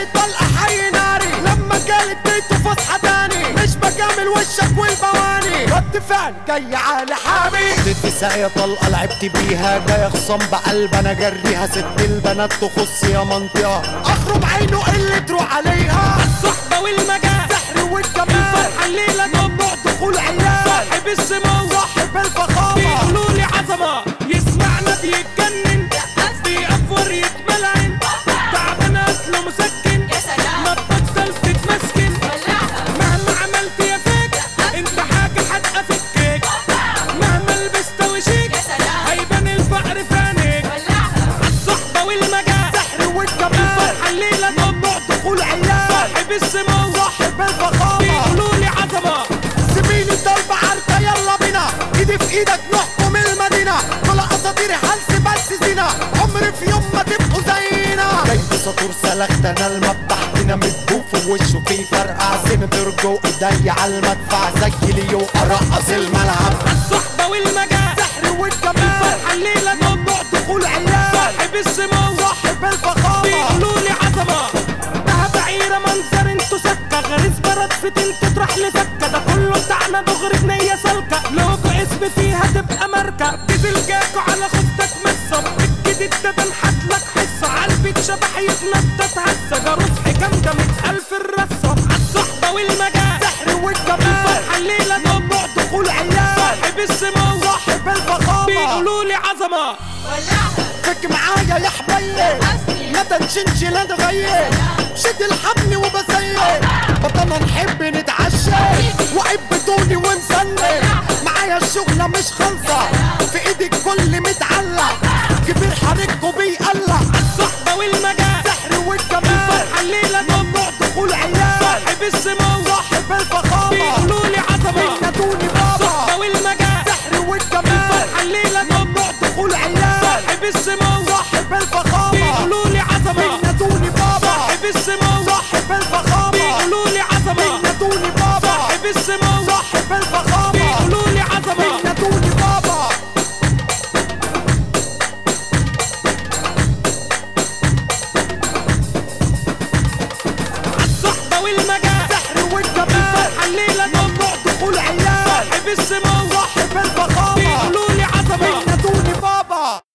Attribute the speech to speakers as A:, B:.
A: الطلقة حي ناري لما جالت بيته فسحة تاني مش بجامل وشك والبواني رد فعل جاي على حامي اديت ساقية طلقة لعبت بيها جاي خصام بقلب انا جريها ست البنات تخص يا منطقة اخرب عينه اللي تروح عليها
B: الصحبة والمجال
A: السحر والجمال
B: الفرحة الليلة
A: ممنوع دخول عيال
B: صاحب السمو
A: صاحب الفخامة
B: بيقولوا لي عظمة يسمعنا بيتجنن بيأفور يتملعن تعبان اصله مسكن
C: يا سلام.
B: ما تبطل تتمسكن
C: ولعها
B: مهما عملت يا فيك انت حاجة حدقة في الكيك مهما لبست وشيك
C: يا سلام.
B: هيبان الفقر في عينيك
C: ولعها
B: الصحبة والمجال
A: السحر والجمال
B: الفرحة الليلة
A: ممنوع دخول عيال
B: صاحب السمو
A: صاحب الفخامة
B: بيقولوا لي عظمة
A: زميلي الضربة عركة يلا بينا ايدي في ايدك نحكم المدينة طلع اساطير هلس بس زينة عمري في يوم ما تبقوا زينا جاي بساطور سلخت انا المذبح مدبوب في وشه في فرقع سنة رجو ايدي على المدفع زي ليو ارقص الملعب
B: الصحبة والمجال
A: السحر والجمال
B: الفرحة الليلة
A: ممنوع دخول عيال
B: صاحب السمو
A: صاحب الفخامة
B: بيقولوا لي عظمة ده بعيرة منظر انتو سكة غريز برد في تلت تروح لفكة ده كله بتاعنا دغري بنية سالكة لوجو اسم فيها تبقى ماركة ديزل جاكو على خدك مصة الجديد ده بنحت لك حصة عالبيت شبح يتنطط هسة جاروس حكام ده مية ألف الرصة عالصحبة والمجال
A: السحر والجمال
B: الفرحة الليلة
A: ممنوع دخول عيال
B: صاحب السمو
A: صاحب الفخامة
B: بيقولوا لي عظمة
C: ولعها
A: فك معايا يا حبيب ما تنشنش لا تغيب شد الحبل وبسيب بطلنا نحب نتعشى وعيب بدوني ومسلم معايا الشغلة مش خالصة في ايدي الكل متعلق كبير حريقكم